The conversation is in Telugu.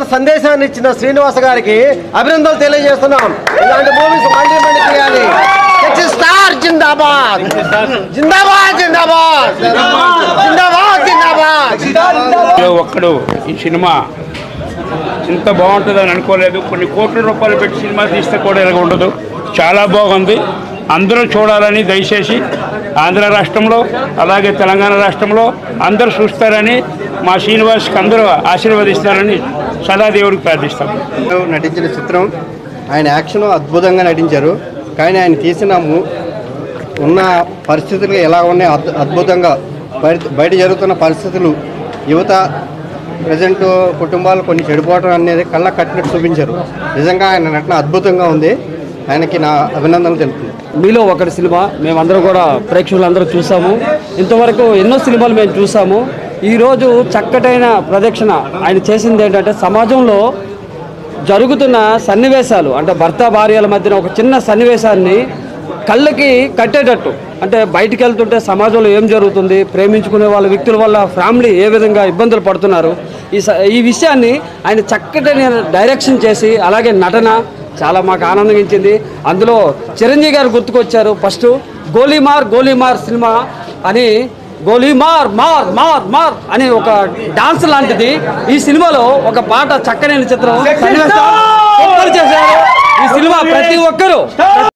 సందేశాన్ని ఇచ్చిన శ్రీనివాస గారికి అభినందనలు తెలియజేస్తున్నాం ఇలాంటి మూవీస్ మళ్ళీ మళ్ళీ చేయాలి సెక్సీ స్టార్ జిందాబాద్ జిందాబాద్ జిందాబాద్ జిందాబాద్ జిందాబాద్ ఏ ఒక్కడు ఈ సినిమా ఇంత బాగుంటుందని అనుకోలేదు కొన్ని కోట్ల రూపాయలు పెట్టి సినిమా తీస్తే కూడా ఇలాగ ఉండదు చాలా బాగుంది అందరూ చూడాలని దయచేసి ఆంధ్ర రాష్ట్రంలో అలాగే తెలంగాణ రాష్ట్రంలో అందరూ చూస్తారని మా శ్రీనివాస్కి అందరూ ఆశీర్వదిస్తారని సదాదేవుడికి ప్రార్థిస్తాం నటించిన చిత్రం ఆయన యాక్షన్ అద్భుతంగా నటించారు కానీ ఆయన తీసిన ము- ఉన్న పరిస్థితులు ఎలా ఉన్నాయి అద్- అద్భుతంగా బయట బయట జరుగుతున్న పరిస్థితులు యువత ప్రజెంట్ కుటుంబాలు కొన్ని చెడిపోవడం అనేది కళ్ళ కట్టినట్టు చూపించారు నిజంగా ఆయన నటన అద్భుతంగా ఉంది ఆయనకి నా అభినందనలు తెలుపుతున్నాను మీలో ఒకటి సినిమా మేమందరం కూడా ప్రేక్షకులందరూ చూసాము ఇంతవరకు ఎన్నో సినిమాలు మేము చూసాము ఈరోజు చక్కటైన ప్రదక్షిణ ఆయన చేసింది ఏంటంటే సమాజంలో జరుగుతున్న సన్నివేశాలు అంటే భర్త భార్యల మధ్యన ఒక చిన్న సన్నివేశాన్ని కళ్ళకి కట్టేటట్టు అంటే బయటికి వెళ్తుంటే సమాజంలో ఏం జరుగుతుంది ప్రేమించుకునే వాళ్ళ వ్యక్తుల వల్ల ఫ్యామిలీ ఏ విధంగా ఇబ్బందులు పడుతున్నారు ఈ స- ఈ విషయాన్ని ఆయన చక్కటి డైరెక్షన్ చేసి అలాగే నటన చాలా మాకు ఆనందించింది అందులో చిరంజీవి గారు గుర్తుకొచ్చారు ఫస్ట్ గోలీమార్ గోలీమార్ సినిమా అని గోలీమార్ మార్ మార్ మార్ అనే ఒక డాన్స్ లాంటిది ఈ సినిమాలో ఒక పాట చక్కనైన చిత్రం సన్నివేశం సూపర్ చేశారు ఈ సినిమా ప్రతి ఒక్కరూ